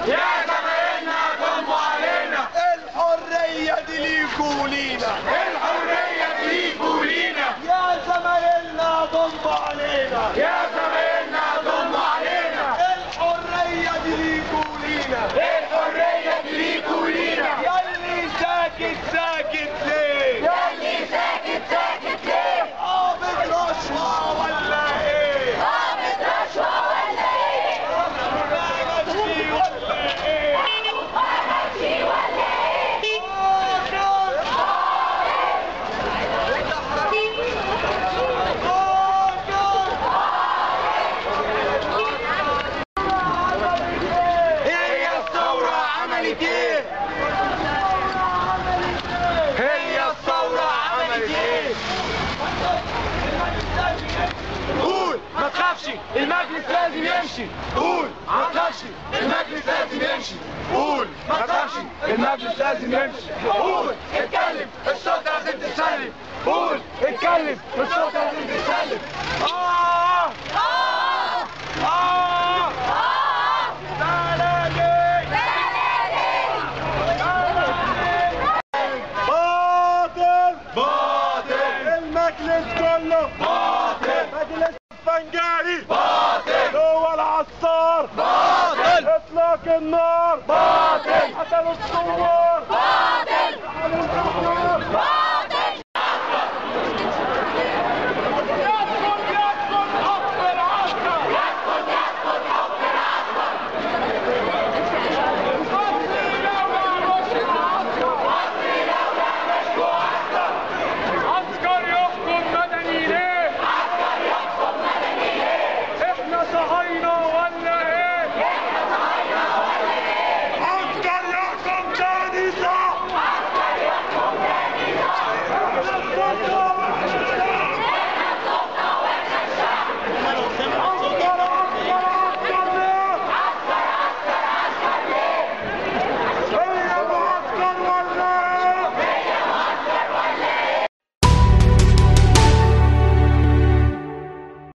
يا زمايلنا ضموا علينا الحرية دي ليكوا لينا الحرية ليكوا لينا يا زمايلنا ضموا علينا يا زمايلنا ضموا علينا الحرية دي ليكوا لينا الحرية ليكوا لينا ياللي ساكت ساكت ليه ياللي ساكت ساكت ليه قابض رشوة ولا ايه قامت رشوة ولا ايه ماشي ولا ايه ماشي ولا ايه هي الثورة عملت ايه هي الثورة عملت ايه قول ما تخافش المجلس لازم يمشي قول ما تخافش المجلس لازم يمشي قول ما تخافش المجلس لازم يمشي قول اتكلم الصوت لازم تتسلم قول اتكلم الصوت لازم تتسلم آه آه آه باطل باطل المجلس كله باطل مجلس الفنجاري باطل هو العصار باطل اطلاق النار باطل قتلوا الثوار باطل